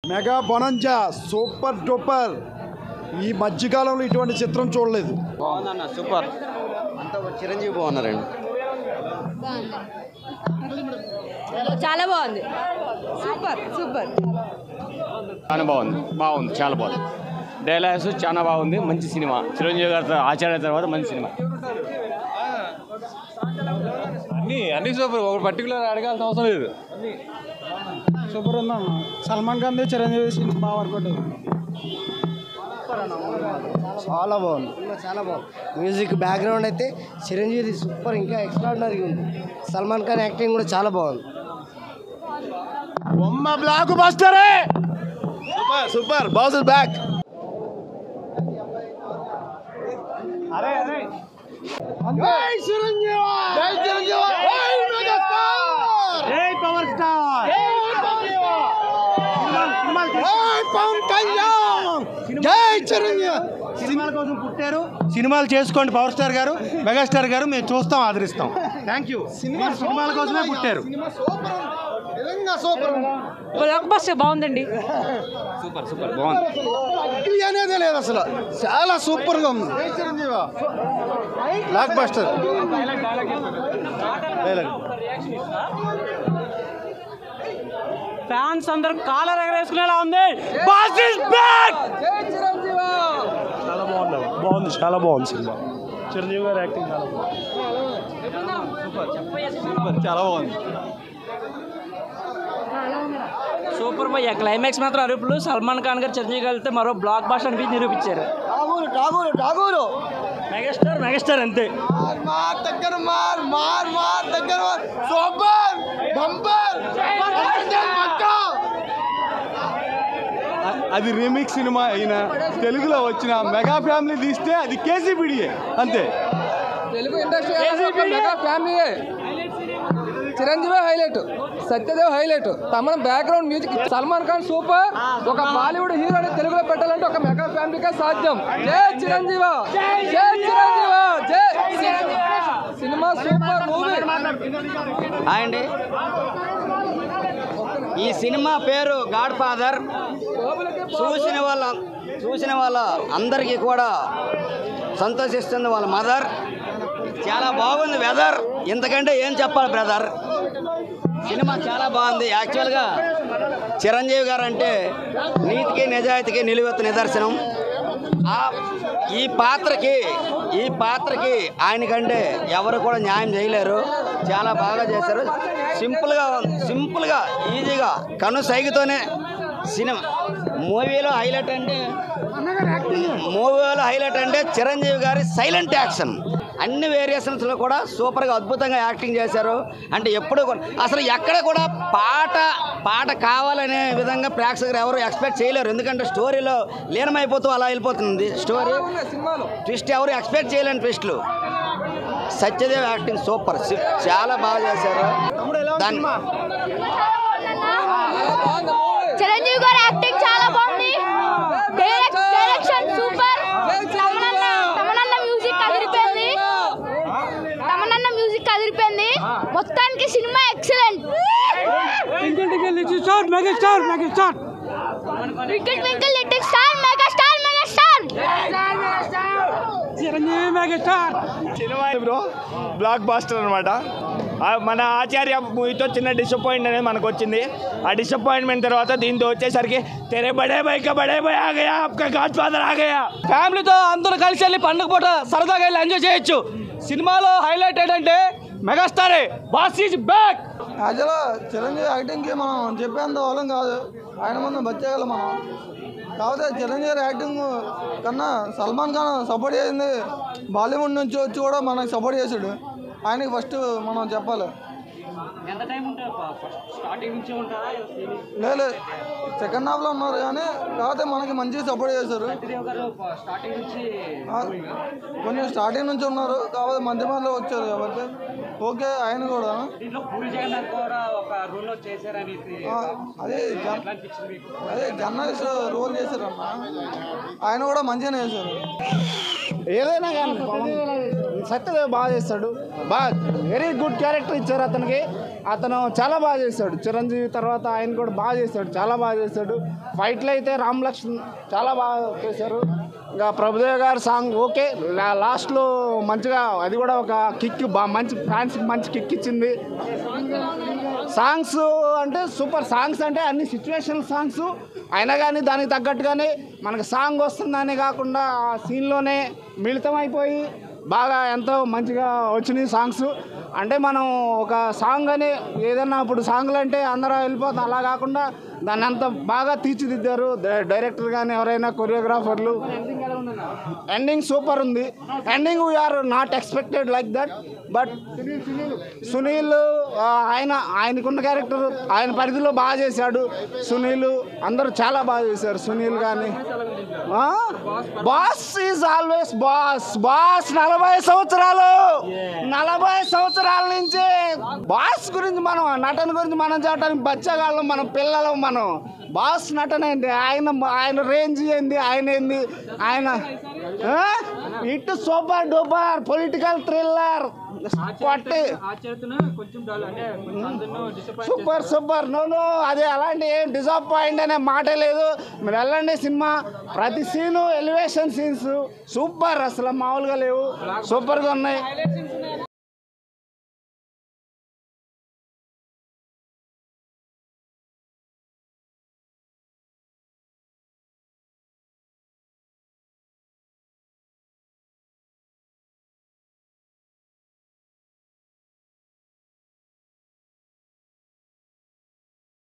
mega bonanza super duper ఈ మధ్యకాలంలో ఇటువంటి చిత్రం చూడలేదు బాగుందన్న సూపర్ అంతా చిరంజీవి బాగున్నారండి చాలా బాగుంది సూపర్ సూపర్ చాలా బాగుంది బాగుంది చాలా బాగుంది డైలాగ్స్ చాలా బాగుంది మంచి సినిమా చిరంజీవి గారి ఆచార్య తర్వాత మంచి సినిమా అన్ని అన్ని సూపర్ ఒక పర్టికులర్ అడగాల్సిన అవసరం లేదు సూపర్ ఉందన్న సల్మాన్ ఖాన్ చిరంజీవి సినిమా బాగా వర్కౌట్ చాలా బాగుంది చాలా బాగుంది మ్యూజిక్ బ్యాక్గ్రౌండ్ అయితే చిరంజీవి సూపర్ ఇంకా ఎక్స్ట్రాడినరీగా ఉంది సల్మాన్ ఖాన్ యాక్టింగ్ కూడా చాలా బాగుంది బొమ్మ బ్లాక్ బస్టరే super super boss is back జై చిరంజీవి జై చిరంజీవి జై మెగాస్టార్ జై పవర్ స్టార్ జై పవన్ కళ్యాణ్ జై చిరంజీవి సినిమాల కోసం పుట్టారు సినిమాలు చేసుకోండి పవర్ స్టార్ గారు మెగాస్టార్ గారు మేము చూస్తాం ఆదరిస్తాం థ్యాంక్ యూ సినిమాల కోసమే పుట్టారు నిజంగా సూపర్ బస్ బాగుందండి సూపర్ సూపర్ బాగుంది ఇది అనేదే లేదు అసలు చాలా సూపర్ గా ఉంది బ్లాక్ బస్టర్ ఫ్యాన్స్ అందరూ కాలర్ ఎగరేసుకునేలా ఉంది బాస్ ఇస్ బ్యాక్ చాలా బాగుంది బాగుంది చాలా బాగుంది సినిమా చిరంజీవి గారి యాక్టింగ్ చాలా బాగుంది చాలా బాగుంది సూపర్ భయ్య క్లైమాక్స్ మాత్రం అరుపులు సల్మాన్ ఖాన్ గారు చిరంజీవి వెళ్తే మరో బ్లాక్ బాస్ అనిపించి నిరూపించారు ఠాగూరు ఠాగూరు ఠాగూరు మెగాస్టార్ మెగాస్టార్ అంతే మార్ దగ్గర మార్ మార్ మార్ దగ్గర సూపర్ బంపర్ అది రీమిక్స్ సినిమా అయినా తెలుగులో వచ్చిన మెగా ఫ్యామిలీ తీస్తే అది కేసీపీడియే అంతే తెలుగు ఇండస్ట్రీ మెగా ఫ్యామిలీయే Chiranjeevi highlight Satyadev highlight Thaman background music Salman Khan super ఒక బాలీవుడ్ హీరోని తెలుగులో పెట్టాలంటే ఒక మెగా ఫ్యామిలీకే సాధ్యం జై చిరంజీవ జై చిరంజీవ జై సినిమా సూపర్ మూవీ హాయ్ అండి ఈ సినిమా పేరు గాడ్ ఫాదర్ చూసిన వాళ్ళ చూసిన వాళ్ళ అందరికీ కూడా సంతోషిస్తుంది వాళ్ళ మదర్ చాలా బాగుంది వెదర్ ఇంతకంటే ఏం చెప్పాలి బ్రదర్ సినిమా చాలా బాగుంది యాక్చువల్గా చిరంజీవి గారు అంటే నీతికి నిజాయితీకి నిలువెత్తు నిదర్శనం ఆ ఈ పాత్రకి ఈ పాత్రకి ఆయనకంటే ఎవరు కూడా న్యాయం చేయలేరు చాలా బాగా చేశారు సింపుల్గా సింపుల్గా ఈజీగా కను సైగుతోనే సినిమా మూవీలో హైలైట్ అంటే మూవీలో హైలైట్ అంటే చిరంజీవి గారి సైలెంట్ యాక్షన్ అన్ని వేరియేషన్స్లో కూడా సూపర్గా అద్భుతంగా యాక్టింగ్ చేశారు అంటే ఎప్పుడు కూడా అసలు ఎక్కడ కూడా పాట పాట కావాలనే విధంగా ప్రేక్షకులు ఎవరు ఎక్స్పెక్ట్ చేయలేరు ఎందుకంటే స్టోరీలో లీనమైపోతూ అలా వెళ్ళిపోతుంది స్టోరీ సినిమాలో ట్విస్ట్ ఎవరు ఎక్స్పెక్ట్ చేయలేని ట్విస్ట్లు సత్యదేవ్ యాక్టింగ్ సూపర్ చాలా బాగా చేశారు దాన్ని చిరంజీవి గారి యాక్టింగ్ చాలా బాగుంది డైరెక్ట్ డైరెక్షన్ సూపర్ తమనన్న తమనన్న మ్యూజిక్ అదిరిపోయింది తమనన్న మ్యూజిక్ అదిరిపోయింది మొత్తానికి cinema excellent megastar megastar wicket twinkle little star megastar megastar Chiranjeevi megastar cinema bro blockbuster అనమాట మన ఆచార్య మూవీతో చిన్న డిసప్పాయింట్ అనేది మనకు వచ్చింది ఆ డిసప్పాయింట్మెంట్ తర్వాత దీంతో వచ్చేసరికి తెరే బడే బైక బడే బై ఆగయా ఆప్కా గాడ్ ఫాదర్ ఆగయా ఫ్యామిలీతో అందరూ కలిసి వెళ్ళి పండుగ పూట సరదాగా వెళ్ళి ఎంజాయ్ చేయొచ్చు సినిమాలో హైలైట్ ఏంటంటే మెగాస్టారే బాస్ ఈజ్ బ్యాక్ యాక్చువల్గా చిరంజీవి యాక్టింగ్కి మనం చెప్పేంత వాళ్ళం కాదు ఆయన ముందు బచ్చేయగలం మనం కాకపోతే చిరంజీవి గారి యాక్టింగ్ కన్నా సల్మాన్ ఖాన్ సపోర్ట్ చేసింది బాలీవుడ్ నుంచి వచ్చి కూడా మనకి సపోర్ట్ చేశాడు ఆయనకి ఫస్ట్ మనం చెప్పాలి ఎంత టైం ఉంటుంది స్టార్టింగ్ నుంచి ఉంటారా లేదు సెకండ్ హాఫ్లో ఉన్నారు కానీ కాకపోతే మనకి మంచిగా సపోర్ట్ చేశారు స్టార్టింగ్ నుంచి ఆ, కొంచెం స్టార్టింగ్ నుంచి ఉన్నారు కాకపోతే మధ్య మధ్యలో వచ్చారు కాబట్టి ఓకే ఆయన కూడా దీంట్లో పూరి జగన్నాథ్ కూడా ఒక రూల్ లో చేశారని ఆ, అదే జన్- అదే జర్నలిస్ట్ రోల్ చేశారన్న ఆయన కూడా మంచిగానే చేశారు ఏదైనా కానీ సత్యదేవ్ బాగా చేస్తాడు బాగా వెరీ గుడ్ క్యారెక్టర్ ఇచ్చారు అతనికి అతను చాలా బాగా చేశాడు చిరంజీవి తర్వాత ఆయన కూడా బాగా చేశాడు చాలా బాగా చేశాడు ఫైట్లు అయితే రామ్ లక్ష్మణ్ చాలా బాగా చేశారు ఇంకా ప్రభుదేవ్ గారి సాంగ్ ఓకే లా- లాస్ట్లో మంచిగా అది కూడా ఒక కిక్ బా మంచి ఫ్యాన్స్కి మంచి కిక్ ఇచ్చింది సాంగ్స్ అంటే సూపర్ సాంగ్స్ అంటే అన్ని సిచ్యువేషనల్ సాంగ్స్ అయినా కానీ దానికి తగ్గట్టుగానే మనకు సాంగ్ వస్తుందని కాకుండా ఆ సీన్లోనే మిళితమైపోయి బాగా ఎంతో మంచిగా వచ్చినాయి సాంగ్స్ అంటే మనం ఒక సాంగ్ అని ఏదన్నా ఇప్పుడు సాంగ్లు అంటే అందరూ వెళ్ళిపోతాం అలా కాకుండా దాన్ని అంత బాగా తీర్చిదిద్దారు డ- డైరెక్టర్ కానీ ఎవరైనా కొరియోగ్రాఫర్లు ఎండింగ్ సూపర్ ఉంది ending we're not expected like that but Sunil ఆ, ఆయన ఆయనకున్న క్యారెక్టర్ ఆయన పరిధిలో బాగా చేశాడు సునీల్ అందరూ చాలా బాగా చేశారు సునీల్ కానీ boss is always boss boss నలభై సంవత్సరాలు నలభై సంవత్సరాల నుంచి బాస్ గురించి మనం నటన గురించి మనం చెప్పడానికి బచ్చగాళ్ళం మనం పిల్లలం మనం బాస్ నటన ఏంటి ఆయన ఆయన రేంజ్ ఏంది ఆయన ఏంది ఆయన it super duper political thriller పట్టి సూపర్ సూపర్ నో నో అదే అలాంటి ఏం డిసప్పాయింట్ అనే మాటే లేదు మీరు వెళ్ళండి సినిమా ప్రతి సీను ఎలివేషన్ సీన్స్ సూపర్ అసలు మామూలుగా లేవు సూపర్గా ఉన్నాయి